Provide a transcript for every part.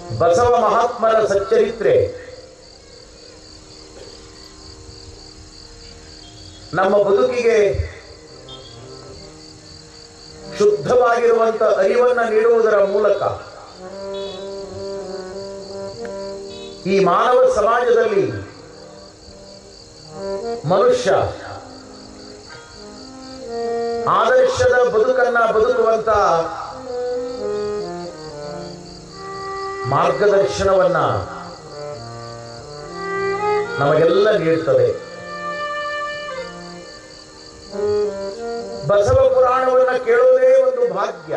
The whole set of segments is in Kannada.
ಬಸವ ಮಹಾತ್ಮರ ಸಚ್ಚರಿತ್ರೆ ನಮ್ಮ ಬದುಕಿಗೆ ಶುದ್ಧವಾಗಿರುವಂತ ಅರಿವನ್ನ ನೀಡುವುದರ ಮೂಲಕ ಈ ಮಾನವ ಸಮಾಜದಲ್ಲಿ ಮನುಷ್ಯ ಆದರ್ಶದ ಬದುಕನ್ನ ಬದುಕುವಂತ ಮಾರ್ಗದರ್ಶನವನ್ನ ನಮಗೆಲ್ಲ ನೀಡುತ್ತದೆ ಬಸವ ಪುರಾಣವನ್ನ ಕೇಳುವುದೇ ಒಂದು ಭಾಗ್ಯ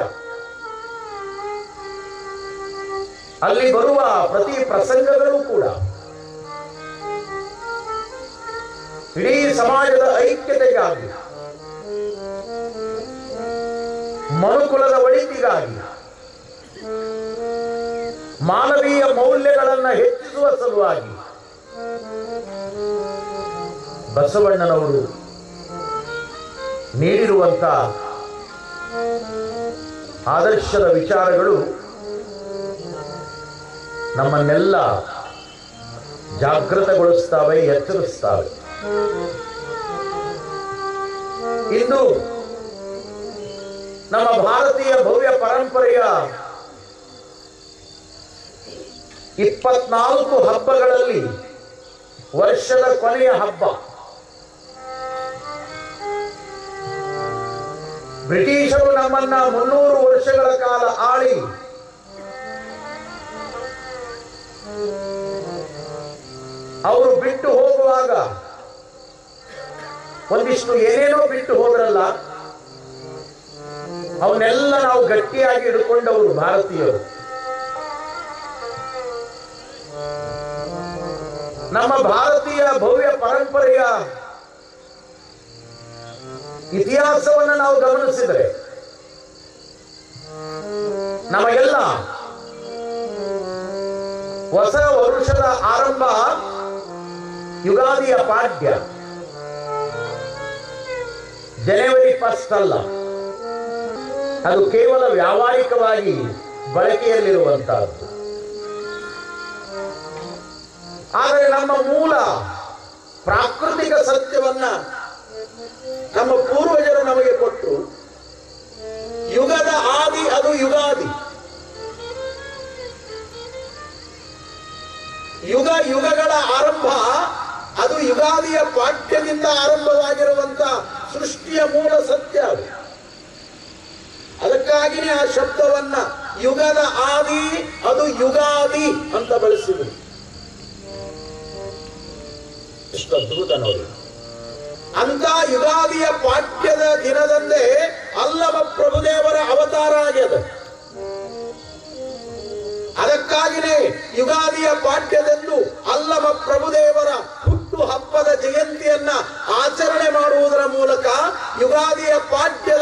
ಅಲ್ಲಿ ಬರುವ ಪ್ರತಿ ಪ್ರಸಂಗಗಳು ಕೂಡ ಇಡೀ ಸಮಾಜದ ಐಕ್ಯತೆಗಾಗಿ ಮನುಕುಲದ ಒಳಿತಿಗಾಗಿ ಮಾನವೀಯ ಮೌಲ್ಯಗಳನ್ನು ಹೆಚ್ಚಿಸುವ ಸಲುವಾಗಿ ಬಸವಣ್ಣನವರು ನೀಡಿರುವಂತ ಆದರ್ಶದ ವಿಚಾರಗಳು ನಮ್ಮನ್ನೆಲ್ಲ ಜಾಗೃತಗೊಳಿಸ್ತವೆ ಎಚ್ಚರಿಸ್ತವೆ ಇಂದು ನಮ್ಮ ಭಾರತೀಯ ಭವ್ಯ ಪರಂಪರೆಯ ಇಪ್ಪತ್ನಾಲ್ಕು ಹಬ್ಬಗಳಲ್ಲಿ ವರ್ಷದ ಕೊನೆಯ ಹಬ್ಬ ಬ್ರಿಟಿಷರು ನಮ್ಮನ್ನ ಮುನ್ನೂರು ವರ್ಷಗಳ ಕಾಲ ಆಳಿ ಅವರು ಬಿಟ್ಟು ಹೋಗುವಾಗ ಒಂದಿಷ್ಟು ಏನೇನೋ ಬಿಟ್ಟು ಹೋದ್ರಲ್ಲ ಅವನ್ನೆಲ್ಲ ನಾವು ಗಟ್ಟಿಯಾಗಿ ಹಿಡ್ಕೊಂಡವರು ಭಾರತೀಯರು ನಮ್ಮ ಭಾರತೀಯ ಭವ್ಯ ಪರಂಪರೆಯ ಇತಿಹಾಸವನ್ನು ನಾವು ಗಮನಿಸಿದರೆ ನಮಗೆಲ್ಲ ಹೊಸ ವರುಷದ ಆರಂಭ ಯುಗಾದಿಯ ಪಾಡ್ಯ ಜನವರಿ ಫಸ್ಟ್ ಅಲ್ಲ ಅದು ಕೇವಲ ವ್ಯಾವಹಾರಿಕವಾಗಿ ಬಳಕೆಯಲ್ಲಿರುವಂತಹದ್ದು ಆದರೆ ನಮ್ಮ ಮೂಲ ಪ್ರಾಕೃತಿಕ ಸತ್ಯವನ್ನ ನಮ್ಮ ಪೂರ್ವಜರು ನಮಗೆ ಕೊಟ್ಟು ಯುಗದ ಆದಿ ಅದು ಯುಗಾದಿ ಯುಗ ಯುಗಗಳ ಆರಂಭ ಅದು ಯುಗಾದಿಯ ಪಾಠ್ಯದಿಂದ ಆರಂಭವಾಗಿರುವಂತ ಸೃಷ್ಟಿಯ ಮೂಲ ಸತ್ಯ ಅದು ಅದಕ್ಕಾಗಿಯೇ ಆ ಶಬ್ದವನ್ನ ಯುಗದ ಆದಿ ಅದು ಯುಗಾದಿ ಅಂತ ಬಳಸಿದರು ಎಷ್ಟು ಅದ್ಭುತ ನೋಡಿ ಅಂತ ಯುಗಾದಿಯ ಪಾಠ್ಯದ ದಿನದಂದೇ ಅಲ್ಲಮ ಪ್ರಭುದೇವರ ಅವತಾರ ಆಗ್ಯದ ಅದಕ್ಕಾಗಿಯೇ ಯುಗಾದಿಯ ಪಾಠ್ಯದಂದು ಅಲ್ಲಮ ಪ್ರಭುದೇವರ ಹುಟ್ಟು ಹಬ್ಬದ ಜಯಂತಿಯನ್ನ ಆಚರಣೆ ಮಾಡುವುದರ ಮೂಲಕ ಯುಗಾದಿಯ ಪಾಠ್ಯದ